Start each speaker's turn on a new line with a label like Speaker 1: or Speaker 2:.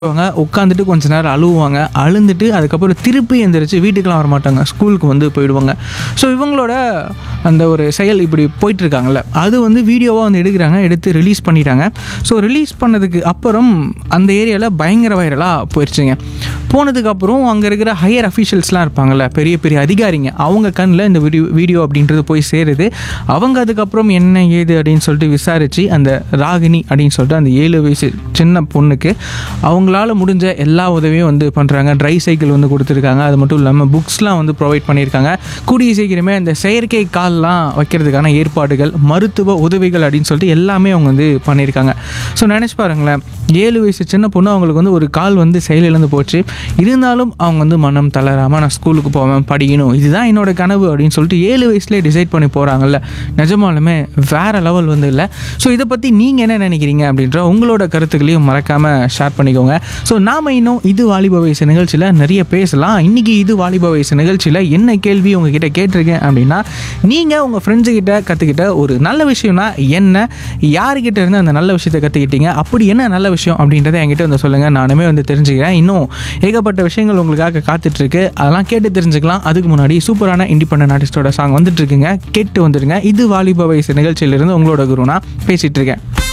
Speaker 1: அவங்க உட்காந்துட்டு கொஞ்ச நேரம் அழுவாங்க அழுந்துட்டு அதுக்கப்புறம் திருப்பி எந்திரிச்சு வீட்டுக்கெலாம் வர மாட்டாங்க ஸ்கூலுக்கு வந்து போயிடுவாங்க ஸோ இவங்களோட அந்த ஒரு செயல் இப்படி போயிட்டு இருக்காங்கல்ல அது வந்து வீடியோவாக வந்து எடுக்கிறாங்க எடுத்து ரிலீஸ் பண்ணிட்டாங்க ஸோ ரிலீஸ் பண்ணதுக்கு அப்புறம் அந்த ஏரியாவில் பயங்கர வைரலாக போயிடுச்சுங்க போனதுக்கப்புறம் அங்கே இருக்கிற ஹையர் அஃபீஷியல்ஸ்லாம் இருப்பாங்கல்ல பெரிய பெரிய அதிகாரிங்க அவங்க கண்ணில் இந்த வீடியோ வீடியோ அப்படின்றது போய் சேருது அவங்க அதுக்கப்புறம் என்ன ஏது அப்படின்னு சொல்லிட்டு விசாரித்து அந்த ராகினி அப்படின்னு சொல்லிட்டு அந்த ஏழு வயசு சின்ன பொண்ணுக்கு அவங்களால முடிஞ்ச எல்லா உதவியும் வந்து பண்ணுறாங்க ட்ரை சைக்கிள் வந்து கொடுத்துருக்காங்க அது மட்டும் இல்லாமல் புக்ஸ்லாம் வந்து ப்ரொவைட் பண்ணியிருக்காங்க கூடிய சீக்கிரமே இந்த செயற்கை கால்லாம் வைக்கிறதுக்கான ஏற்பாடுகள் மருத்துவ உதவிகள் அப்படின்னு சொல்லிட்டு எல்லாமே அவங்க வந்து பண்ணியிருக்காங்க ஸோ நினச்சி பாருங்களேன் ஏழு வயசு சின்ன பொண்ணு அவங்களுக்கு வந்து ஒரு கால் வந்து செயலிழந்து போச்சு இருந்தாலும் அவங்க வந்து மனம் தளராமல் நான் ஸ்கூலுக்கு போவேன் படிக்கணும் இதுதான் என்னோட கனவு அப்படின்னு சொல்லிட்டு ஏழு வயசுலேயே டிசைட் பண்ணி போகிறாங்கல்ல நிஜமாலுமே வேற லெவல் வந்து இல்லை ஸோ இதை பற்றி நீங்கள் என்ன நினைக்கிறீங்க அப்படின்ற உங்களோட கருத்துக்களையும் மறக்காமல் ஷேர் பண்ணிக்கோங்க ஸோ நாம் இன்னும் இது வாலிப வயசு நிகழ்ச்சியில் நிறைய பேசலாம் இன்றைக்கி இது வாலிப வயசு நிகழ்ச்சியில் என்ன கேள்வி உங்ககிட்ட கேட்டிருக்கேன் அப்படின்னா நீங்கள் உங்கள் ஃப்ரெண்ட்ஸுக்கிட்ட கற்றுக்கிட்ட ஒரு நல்ல விஷயம்னா என்ன யாருக்கிட்ட இருந்து அந்த நல்ல விஷயத்தை கற்றுக்கிட்டீங்க அப்படி என்ன நல்ல விஷயம் அப்படின்றத என்கிட்ட வந்து சொல்லுங்கள் நானுமே வந்து தெரிஞ்சுக்கிறேன் இன்னும் ஏகப்பட்ட விஷயங்கள் உங்களுக்காக காத்துட்ருக்கு அதெல்லாம் கேட்டு தெரிஞ்சுக்கலாம் அதுக்கு முன்னாடி சூப்பரான இண்டிபெண்டன்ட் ஆர்டிஸ்டோட சாங் வந்துட்டு இருக்குங்க கேட்டு வந்துடுங்க இது வாலிப வயசு நிகழ்ச்சியிலிருந்து உங்களோட குருனா பேசிகிட்டு இருக்கேன்